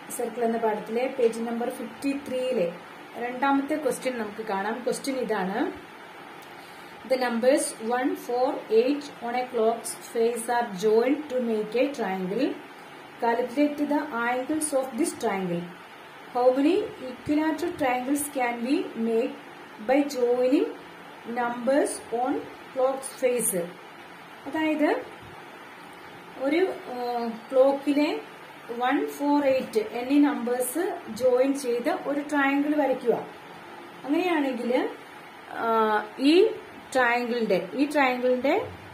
circle എന്ന പാഠത്തിലെ page number fifty ത്രീയിലെ രണ്ടാമത്തെ ക്വസ്റ്റ്യൻ നമുക്ക് കാണാം ക്വസ്റ്റ്യൻ ഇതാണ് the numbers one four eight on a clock's face are joined to make a triangle calculate the angles of this triangle how many equilateral triangles can be make by joining numbers on clocks face അതായത് ഒരു ക്ലോക്കിലെ one four eight എന്നീ numbers join ചെയ്ത് ഒരു triangle വരയ്ക്കുക അങ്ങനെയാണെങ്കിൽ ഈ ട്രയാങ്കിളിന്റെ ഈ ട്രയാങ്കിളിന്റെ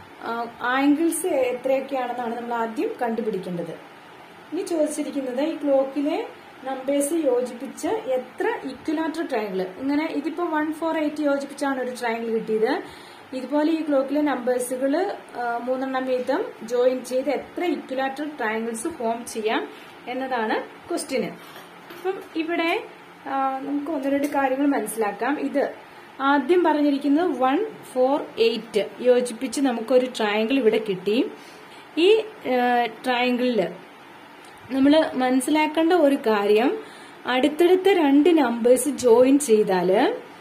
ആംഗിൾസ് എത്രയൊക്കെയാണെന്നാണ് നമ്മൾ ആദ്യം കണ്ടുപിടിക്കേണ്ടത് ഇനി ചോദിച്ചിരിക്കുന്നത് ഈ ക്ലോക്കിലെ നമ്പേഴ്സ് യോജിപ്പിച്ച് എത്ര ഇക്വലാറ്റർ ട്രയാങ്കിൾ ഇങ്ങനെ ഇതിപ്പോ വൺ ഫോർ എയ്റ്റ് യോജിപ്പിച്ചാണ് ഒരു ട്രയാങ്കിൾ കിട്ടിയത് ഇതുപോലെ ഈ ക്ലോക്കിലെ നമ്പേഴ്സുകൾ മൂന്നെണ്ണം വീതം ജോയിൻ ചെയ്ത് എത്ര ഇക്വലാറ്റർ ട്രയാങ്കിൾസ് ഫോം ചെയ്യാം എന്നതാണ് ക്വസ്റ്റ്യന് അപ്പം ഇവിടെ നമുക്ക് ഒന്ന് രണ്ട് കാര്യങ്ങൾ മനസ്സിലാക്കാം ഇത് ആദ്യം പറഞ്ഞിരിക്കുന്നത് വൺ ഫോർ എയ്റ്റ് യോജിപ്പിച്ച് നമുക്കൊരു ട്രയാങ്കിൾ ഇവിടെ കിട്ടി ഈ ട്രയാങ്കിളില് നമ്മൾ മനസ്സിലാക്കേണ്ട ഒരു കാര്യം അടുത്തടുത്ത രണ്ട് നമ്പേഴ്സ് ജോയിൻ ചെയ്താല്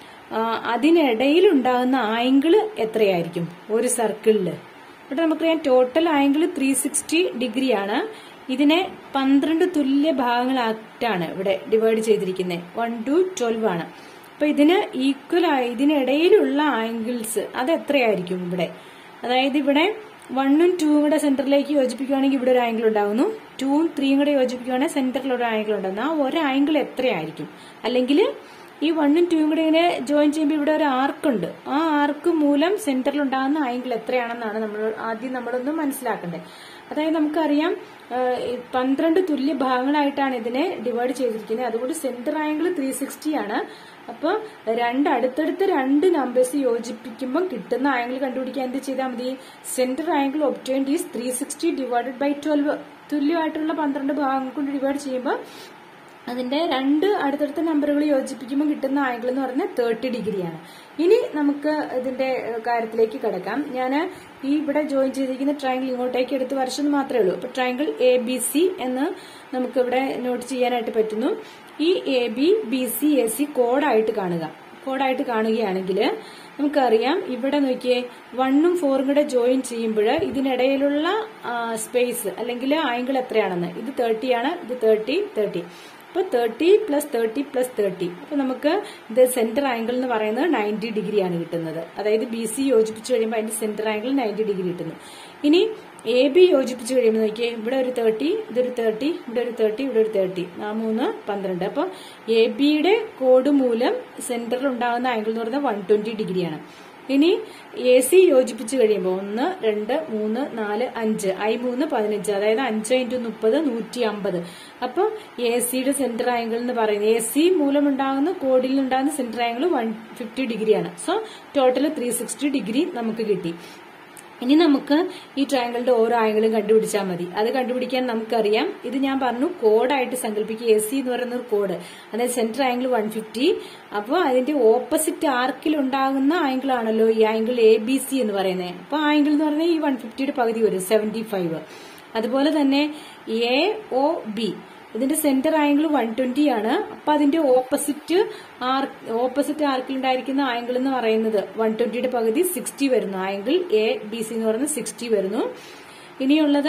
അതിനിടയിൽ ഉണ്ടാകുന്ന ആംഗിൾ എത്രയായിരിക്കും ഒരു സർക്കിളില് ഇവിടെ നമുക്കറിയാം ടോട്ടൽ ആംഗിൾ ത്രീ സിക്സ്റ്റി ഡിഗ്രിയാണ് ഇതിനെ പന്ത്രണ്ട് തുല്യ ഭാഗങ്ങളായിട്ടാണ് ഇവിടെ ഡിവൈഡ് ചെയ്തിരിക്കുന്നത് വൺ ടു ട്വൽവ് ആണ് അപ്പൊ ഇതിന് ഈക്വൽ ആയി ഇതിനിടയിലുള്ള ആംഗിൾസ് അത് എത്രയായിരിക്കും ഇവിടെ അതായത് ഇവിടെ വണ്ണും ടൂവും കൂടെ സെന്ററിലേക്ക് യോജിപ്പിക്കുകയാണെങ്കിൽ ഇവിടെ ഒരു ആംഗിൾ ഉണ്ടാകുന്നു ടൂവും ത്രീയും കൂടെ യോജിപ്പിക്കുകയാണെങ്കിൽ സെന്ററിൽ ഒരു ആംഗിൾ ഉണ്ടാകുന്നു ആ ഒരു ആംഗിൾ എത്രയായിരിക്കും അല്ലെങ്കിൽ ഈ വണ്ണും ടൂവും കൂടെ ഇങ്ങനെ ജോയിൻ ചെയ്യുമ്പോൾ ഇവിടെ ഒരു ആർക്കുണ്ട് ആ ആർക്ക് മൂലം സെന്ററിൽ ഉണ്ടാകുന്ന ആംഗിൾ എത്രയാണെന്നാണ് നമ്മൾ ആദ്യം നമ്മളൊന്ന് മനസ്സിലാക്കേണ്ടത് അതായത് നമുക്കറിയാം പന്ത്രണ്ട് തുല്യ ഭാഗങ്ങളായിട്ടാണ് ഇതിനെ ഡിവൈഡ് ചെയ്തിരിക്കുന്നത് അതുകൊണ്ട് സെന്റർ ആംഗിൾ ത്രീ സിക്സ്റ്റി ആണ് അപ്പൊ രണ്ട് അടുത്തടുത്ത രണ്ട് നമ്പേഴ്സ് യോജിപ്പിക്കുമ്പോൾ കിട്ടുന്ന ആംഗിൾ കണ്ടുപിടിക്കാൻ എന്ത് ചെയ്താൽ മതി centre angle obtained is three sixty divided by twelve തുല്യമായിട്ടുള്ള പന്ത്രണ്ട് ഭാഗങ്ങൾ കൊണ്ട് ഡിവൈഡ് ചെയ്യുമ്പോൾ അതിന്റെ രണ്ട് അടുത്തടുത്ത നമ്പറുകൾ യോജിപ്പിക്കുമ്പോൾ കിട്ടുന്ന ആംഗിൾ എന്ന് പറയുന്നത് തേർട്ടി ഡിഗ്രിയാണ് ഇനി നമുക്ക് ഇതിന്റെ കാര്യത്തിലേക്ക് കിടക്കാം ഞാൻ ഈ ഇവിടെ ജോയിൻ ചെയ്തിരിക്കുന്ന ട്രയാങ്കിൾ ഇങ്ങോട്ടേക്ക് എടുത്ത് വരച്ചത് മാത്രമേ ഉള്ളൂ അപ്പൊ ട്രയാങ്കിൾ എ ബി സി എന്ന് നമുക്ക് ഇവിടെ നോട്ട് ചെയ്യാനായിട്ട് പറ്റുന്നു ഈ A B B C A C കോഡായിട്ട് കാണുക കോഡായിട്ട് കാണുകയാണെങ്കിൽ നമുക്കറിയാം ഇവിടെ നോക്കിയേ വണ്ണും ഫോറും കൂടെ ജോയിൻ ചെയ്യുമ്പോൾ ഇതിനിടയിലുള്ള സ്പേസ് അല്ലെങ്കിൽ ആംഗിൾ എത്രയാണെന്ന് ഇത് തേർട്ടി ആണ് ഇത് തേർട്ടി തേർട്ടി അപ്പൊ thirty plus thirty plus thirty അപ്പൊ നമുക്ക് ഇത് സെന്റർ ആംഗിൾ എന്ന് പറയുന്നത് നയൻറ്റി ഡിഗ്രി ആണ് കിട്ടുന്നത് അതായത് ബി സി യോജിപ്പിച്ച് കഴിയുമ്പോൾ അതിന്റെ സെന്റർ ആംഗിൾ നയൻറ്റി ഡിഗ്രി കിട്ടുന്നു ഇനി എ ബി യോജിപ്പിച്ച് കഴിയുമ്പോൾ നോക്കിയേ ഇവിടെ ഒരു തേർട്ടി ഇതൊരു തേർട്ടി ഇവിടെ ഒരു തേർട്ടി ഇവിടെ ഒരു തേർട്ടി ആ മൂന്ന് പന്ത്രണ്ട് അപ്പോൾ എ ബിയുടെ കോഡ് മൂലം സെന്ററിൽ ഉണ്ടാകുന്ന ആംഗിൾ എന്ന് പറയുന്നത് വൺ ട്വന്റി ഡിഗ്രിയാണ് ഇനി എ സി യോജിപ്പിച്ച് കഴിയുമ്പോൾ ഒന്ന് രണ്ട് മൂന്ന് നാല് അഞ്ച് ഐ മൂന്ന് പതിനഞ്ച് അതായത് അഞ്ച് ഇൻറ്റു മുപ്പത് നൂറ്റി അമ്പത് അപ്പോൾ എ സിയുടെ സെന്റർ ആംഗിൾ എന്ന് പറയുന്നത് എ സി മൂലമുണ്ടാകുന്ന കോഡിൽ ഉണ്ടാകുന്ന സെന്റർ ആംഗിൾ വൺ ഫിഫ്റ്റി ഡിഗ്രിയാണ് so total three sixty degree നമുക്ക് കിട്ടി ഇനി നമുക്ക് ഈ ട്രയാങ്കിളിന്റെ ഓരോ ആംഗിളും കണ്ടുപിടിച്ചാൽ മതി അത് കണ്ടുപിടിക്കാൻ നമുക്കറിയാം ഇത് ഞാൻ പറഞ്ഞു കോഡായിട്ട് സങ്കല്പിക്കുക എ സി എന്ന് പറയുന്ന ഒരു കോഡ് അതായത് സെന്റർ ആംഗിൾ വൺ ഫിഫ്റ്റി അപ്പോൾ അതിന്റെ ഓപ്പോസിറ്റ് ആർക്കിൽ ഉണ്ടാകുന്ന ആംഗിൾ ആണല്ലോ ഈ ആംഗിൾ എ ബി സി എന്ന് പറയുന്നത് അപ്പോൾ ആംഗിൾ എന്ന് പറഞ്ഞാൽ ഈ വൺ ഫിഫ്റ്റിയുടെ പകുതി വരും സെവന്റി ഫൈവ് അതുപോലെ തന്നെ എ ഒ ബി ഇതിന്റെ സെന്റർ ആംഗിൾ വൺ ട്വന്റി ആണ് അപ്പൊ അതിന്റെ ഓപ്പോസിറ്റ് ആർ ഓപ്പോസിറ്റ് ആർക്കിൽ ഉണ്ടായിരിക്കുന്ന ആംഗിൾ എന്ന് പറയുന്നത് വൺ ട്വന്റിയുടെ പകുതി സിക്സ്റ്റി വരുന്നു ആംഗിൾ എ ബി സി എന്ന് പറയുന്നത് സിക്സ്റ്റി വരുന്നു ഇനിയുള്ളത്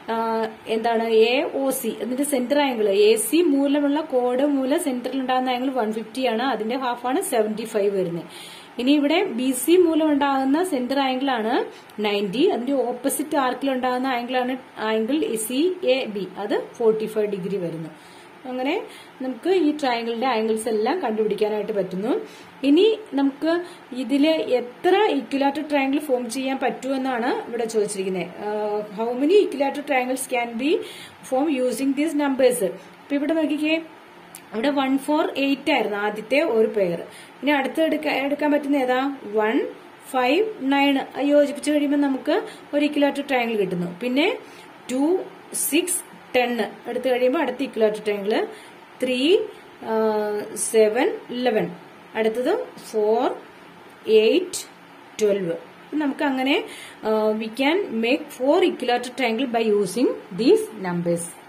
എന്താണ് എ ഒ സി അതിന്റെ സെന്റർ ആംഗിൾ എ സി മൂലമുള്ള കോഡ് മൂലം സെന്ററിൽ ഉണ്ടാകുന്ന ആംഗിൾ വൺ ഫിഫ്റ്റി ആണ് അതിന്റെ ഹാഫാണ് സെവന്റി ഫൈവ് വരുന്നത് ഇനി ഇവിടെ ബി സി മൂലം ഉണ്ടാകുന്ന സെന്റർ ആംഗിൾ ആണ് നയൻറ്റി അതിന്റെ ഓപ്പോസിറ്റ് ആർക്കിൽ ഉണ്ടാകുന്ന ആംഗിൾ ആണ് ആംഗിൾ സി എ ബി അത് ഫോർട്ടി ഫൈവ് ഡിഗ്രി വരുന്നു അങ്ങനെ നമുക്ക് ഈ ട്രയാങ്കിളിന്റെ ആംഗിൾസ് എല്ലാം കണ്ടുപിടിക്കാനായിട്ട് പറ്റുന്നു ഇനി നമുക്ക് ഇതിൽ എത്ര ഇക്വലാറ്റർ ട്രയാങ്കിൾ ഫോം ചെയ്യാൻ പറ്റുമെന്നാണ് ഇവിടെ ചോദിച്ചിരിക്കുന്നത് how many equilateral triangles can be form using these numbers ഇപ്പൊ ഇവിടെ നോക്കിക്കേ ഇവിടെ വൺ ഫോർ എയ്റ്റ് ആയിരുന്നു ആദ്യത്തെ ഒരു പെയർ ഇനി അടുത്ത് എടുക്കാൻ എടുക്കാൻ പറ്റുന്ന ഏതാ വൺ ഫൈവ് നയൻ യോജിപ്പിച്ച് കഴിയുമ്പോൾ നമുക്ക് ഒരു ഇക്വലാറ്റർ ട്രയാങ്കിൾ കിട്ടുന്നു പിന്നെ ടു സിക്സ് ടെൻ എടുത്തു കഴിയുമ്പോൾ അടുത്ത equilateral triangle three seven eleven അടുത്തത് ഫോർ എയ്റ്റ് ട്വൽവ് നമുക്ക് അങ്ങനെ we can make four equilateral triangle by using these numbers